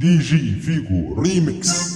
دي جي فيجو ريميكس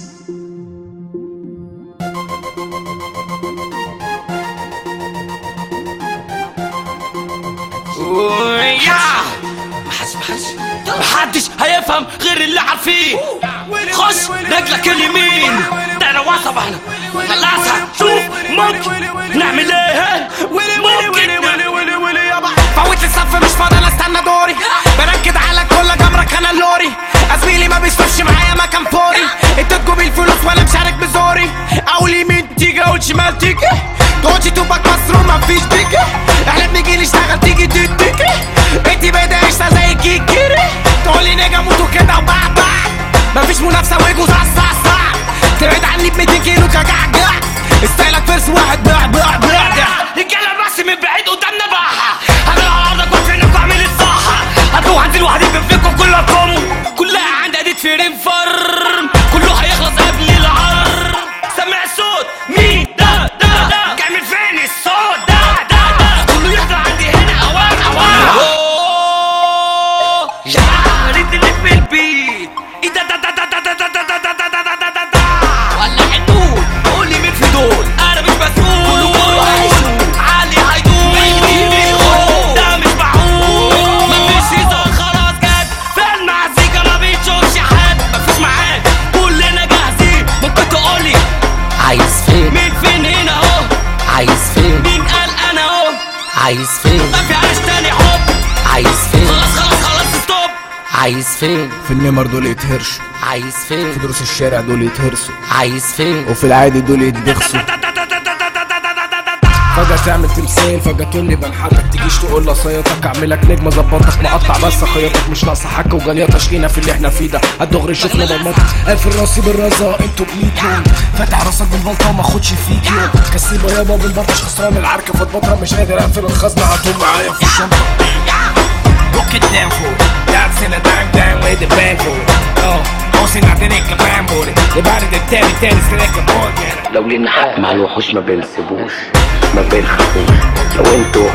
يا محدش محدش محدش هيفهم غير اللي عارفين خش رجلك اليمين ده انا واصب احنا خلصها شوف ممكن نعمل ايه ممكن فوت الصف مش فاضي انا استنى دوري بركد على كل جمرك انا اللوري زميلي ما بيشوفش معايا مكان فوري اديتكوا بالفلوس وانا مشارك بزوري اول يمين تيجي اول شمال تيجي تقولش توبك مصر وما فيش بيجي احنا بنيجي نشتغل تيجي تديكي انتي بدأ اشتغل زي الكيكيري تقولي نيجا موتوا كده وبع بع مفيش منافسة ويجوا صع صع صع تبعد عني ب 200 كيلو كجعجع ستايلك فرس واحد بع بع بع رجاله الرأس من بعيد قدامنا بقى هنقع ارضك وفينك واعمل الصح هتروح عند الواحد بفيكم كلكم كلها عند اديت في رينفر كله هيخلص قبل العر سمع الصوت مين ده ده ده جاي فين الصوت ده ده ده كله يحضر عندي هنا اوان اوان أوه. يا ريت اللي في البيت ايه ده ده ده ده ده ده ده ده ده ده ده ده ده ده ولع النور قول لي مين في دول انا مش مسؤول كله كله هيشوف علي هيدور ده مش معقول مفيش هزار خلاص جد في المزيكا ما بيشوفش حد مفيش معاد كلنا جاهزين ممكن تقولي عايز فين مين فين هنا اهو عايز فين مين قال انا اهو عايز فين ما في عيش تاني حب عايز فين خلاص خلاص خلاص ستوب عايز فين في النمر دول يتهرشوا عايز فين في دروس الشارع دول يتهرسوا عايز فين وفي العادي دول يتبخسوا فجأة تعمل تمثال فجأة تقول لي بنحتك تجيش تقول لي صيتك اعملك نجم ظبطك مقطع بس خياطك مش ناقصة حكة وجنيطة شقينا في اللي احنا فيه ده الدغري شفنا مرمطة قافل راسي بالرزا انتوا بميت فاتح راسك بالبلطة وما اخدش فيك يوم كسيبة يابا بالبطش خسران العركة فاتبطرة مش قادر اقفل الخزنة هاتهم معايا في الشنطة Look at them fool That's in a dime dime with the band fool Oh Bossing out the nigga band booty The body the teddy teddy still like a boy لو لينا حق مع الوحوش ما بنسيبوش ما بنخافوش لو انتوا